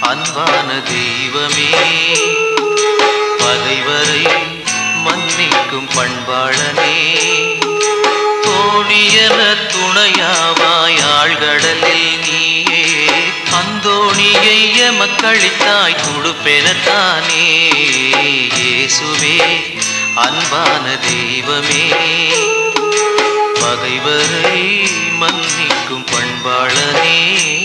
அன்பான தெய்வமே பகைவரை மன்னிக்கும் பண்பாளனே தோணியன துணையாவாய் ஆழ்கடலில் நீயே அந்தோணியை எமக்களித்தாய் துடுப்பெனத்தானே இயேசுவே அன்பான தெய்வமே பகைவரை மன்னிக்கும் பண்பாளனே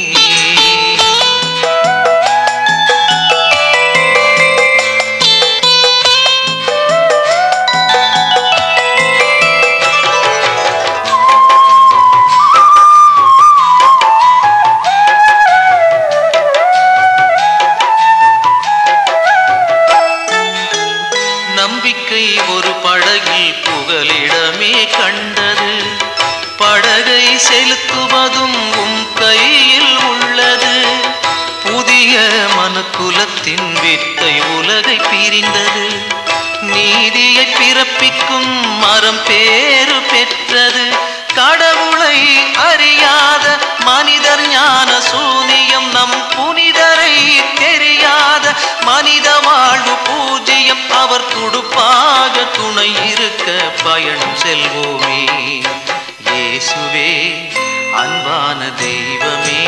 நம்பிக்கை ஒரு படகில் புகலிடமே கண்டது படகை செலுத்துவதும் உம் கையில் உள்ளது புதிய மனுக்குலத்தின் வித்தை உலகை பிரிந்தது நீதியை பிறப்பிக்கும் மரம் பேறு பெற்றது கடவுளை அறியாத மனிதர் ஞான சூனியம் நம் புனிதரை தெரியாத மனித வாழ்வு பூஜ்யம் அவர் துடுப்பாக துணை இருக்க பயணம் செல்வோமே இயேசுவே அன்பான தெய்வமே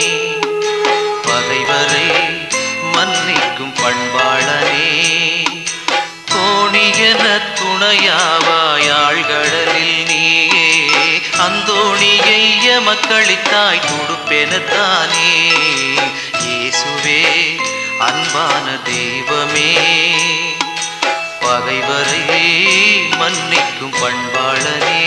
பகைவரை மன்னிக்கும் பண்பாளனே தோணியென துணையாவாயாழ்கடலில் நீயே அந்தோணியை எமக்களித்தாய் துடுப்பெனத்தானே இயேசுவே அன்பான தெய்வமே பகைவரை மன்னிக்கும் பண்பாளனே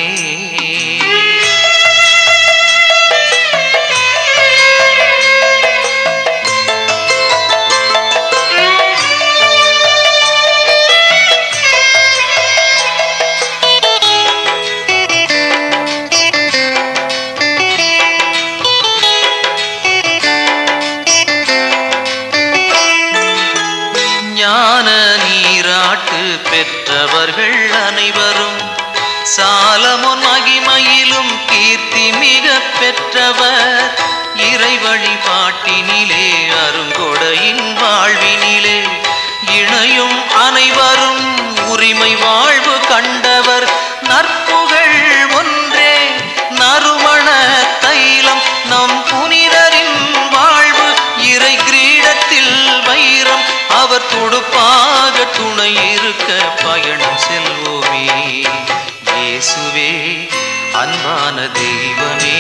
ஞான நீராட்டு பெற்றவர்கள் அனைவரும் சாலமோன் மகிமையிலும் கீர்த்தி மிக பெற்றவர் இறை வழிபாட்டினிலே அருங்கொடையின் வாழ்வினிலே இணையும் அனைவரும் உரிமை வாழ்வு கண்டவர் நற்புகழ் ஒன்றே நறுமண தைலம் நம் புனிதரின் வாழ்வு இறை கிரீடத்தில் வைரம் அவர் துடுப்பாக துணை இருக்க பயணம் செல்வோமே இயேசுவே அன்பான தெய்வமே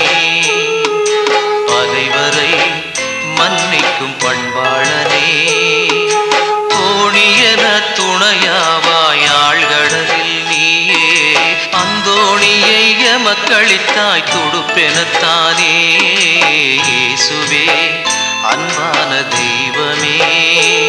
பகைவரை மன்னிக்கும் பண்பாளனே தோணியன துணையாவாய் ஆழ்கடலில் நீயே அந்தோணியை எமக்களித்தாய் துடுப்பெனத்தானே இயேசுவே அன்பான தெய்வமே